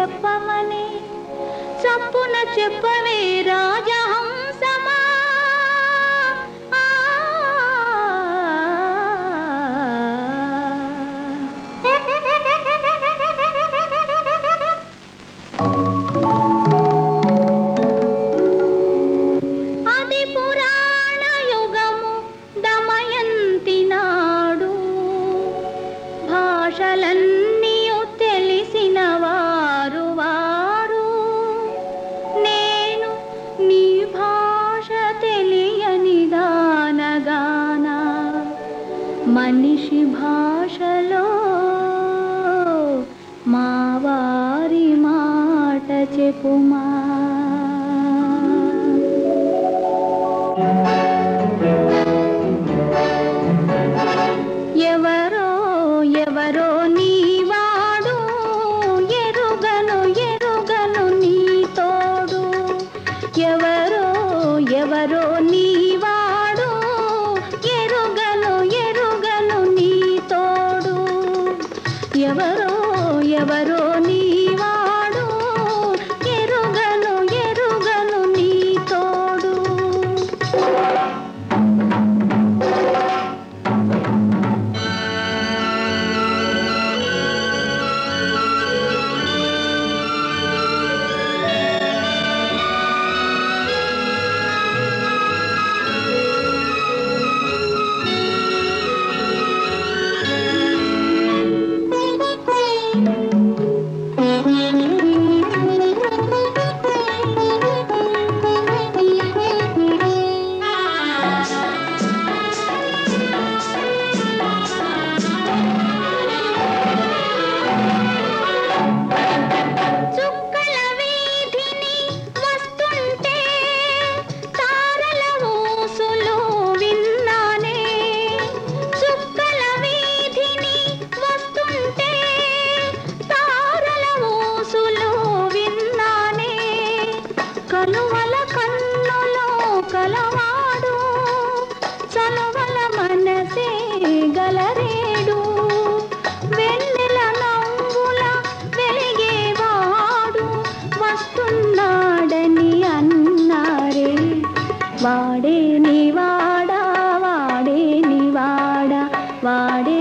చెప్పమని చప్పున చెప్పవే రాజహంసమా ఆ. అది పురాణ యుగము దమయంతి నాడు భాషలన్నీయు తెలిసిన వారు వారు నేను నీ భాష తెలియని దానగాన మనిషి భాషలో మా వారి మాట చెప్పుమా ఎవరో ఎవరో నీవాడు ఎరుగను ఎరుగను నీ తోడు ఎవరో ఎవరో నీవాడు ఎరుగను ఎరుగను నీ తోడు ఎవరో ఎవరో నీవాడు ఎరుగను ఎరుగను నీ తోడు చుక్కల వీధిని వస్తుంటే తారల ఊసులు విన్నానే చుక్కల వీధిని వస్తుంటే తారల ఊసులు విన్నానే కలువల కన్నులో కలవాడు చలవల మనసే గలరేడు వెన్నెల నవ్వుల వెలిగేవాడు వస్తున్నాడని అన్నారే వాడే నివాడా వాడే నివాడా వాడే